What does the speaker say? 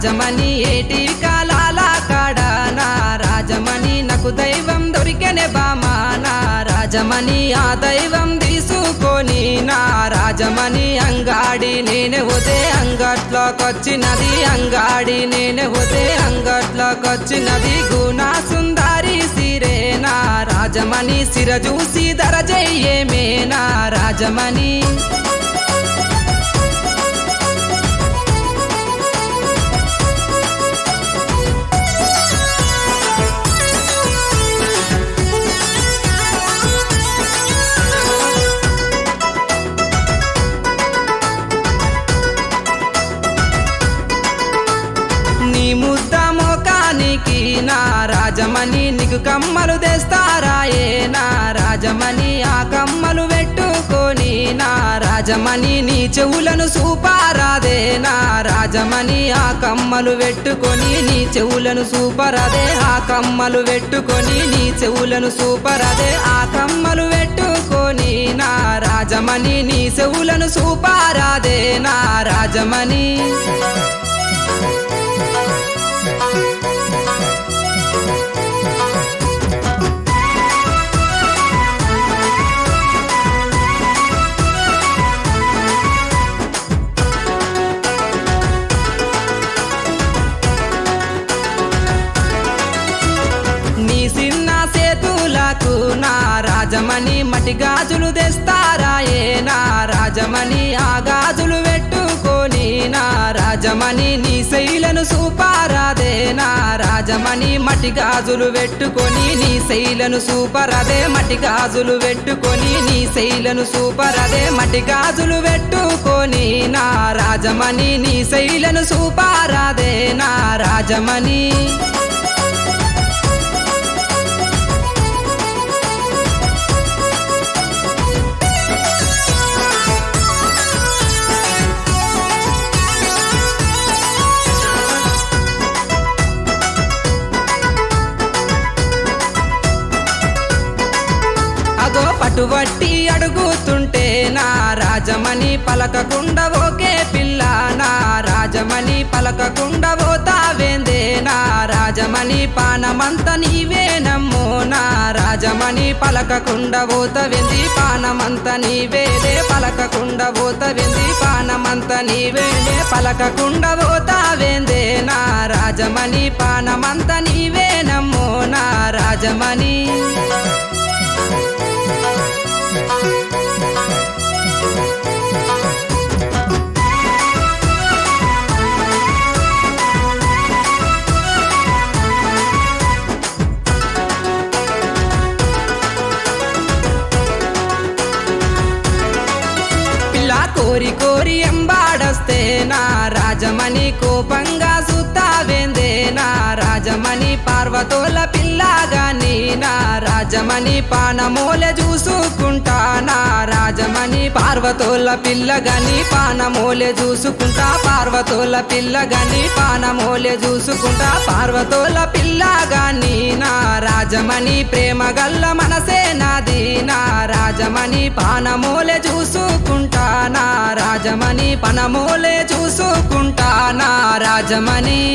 రాజమణి ఏటి కాలాల కాడ నా రాజమణి నాకు దైవం దొరికెనే బామా నా రాజమణి ఆ దైవం తీసుకొని నా రాజమణి అంగాడి నేనే పోతే అంగట్లోకొచ్చినది అంగాడి నేనే పోతే అంగట్లోకొచ్చినది గుణా సుందారి సిరే నా రాజమణి సిర చూసి ధర చెయ్యేమే నా రాజమణి నీ ముద్ద మోకానికి నా రాజమణి నీకు కమ్మలు తెస్తారా ఏ నా రాజమణి ఆ కమ్మలు పెట్టుకొని నా రాజమణి నీ చెవులను సూపారాదే నా రాజమణి ఆ కమ్మలు పెట్టుకొని నీ చెవులను సూపరాదే ఆ కమ్మలు పెట్టుకొని నీ చెవులను సూపరాదే ఆ కమ్మలు పెట్టుకొని నా రాజమణి నీ చెవులను సూపారాదే నా రాజమణి నీ చిన్న సేతులకు నా రాజమణి మటి గాజులు తెస్తారా ఏ నా రాజమణి ఆ గాజులు పెట్టుకొని నా రాజమణి నీ శైలను సూపారాదే నా రాజమణి మటి గాజులు పెట్టుకొని నీ శైలను సూపరదే మటి గాజులు పెట్టుకొని నీ శైలను సూపరదే మటి గాజులు పెట్టుకొని నా రాజమణి నీ శైలను సూపారాదే నా రాజమణి అగో పటువట్టి అడుగుతుంటే నా రాజమణి పలకకుండా ఓకే పిల్ల నా రాజమణి పలకకుండా పోతావేందే నా రాజమణి పానమంత నీవేనమ్మో నా రాజమణి పలకకుండా పోతవింది పానమంత నీవేలే పలకకుండా పోతవింది పానమంత నీవేలే పలకకుండా పోతావేందే నా రాజమణి పానమంత నీవేనమ్మో నా రాజమణి పిల్ల కోరి కోరి ఎంబాడస్తే నా రాజమణి కోపంగా సుత్తావేందే నా రాజమణి పార్వతోల పిల్లగాని నా రాజమణి పానమూలె చూసుకుంటా నా రాజమణి పార్వతోల పిల్లగాని పానమూలె చూసుకుంటా పార్వతోల పిల్లగాని పానమూలె చూసుకుంటా పార్వతోల పిల్లగాని నా రాజమణి ప్రేమ గల్ల మనసే నాది నా రాజమణి పానమూలె చూసుకుంటా నా రాజమణి పనమూలె చూసుకుంటా నా రాజమణి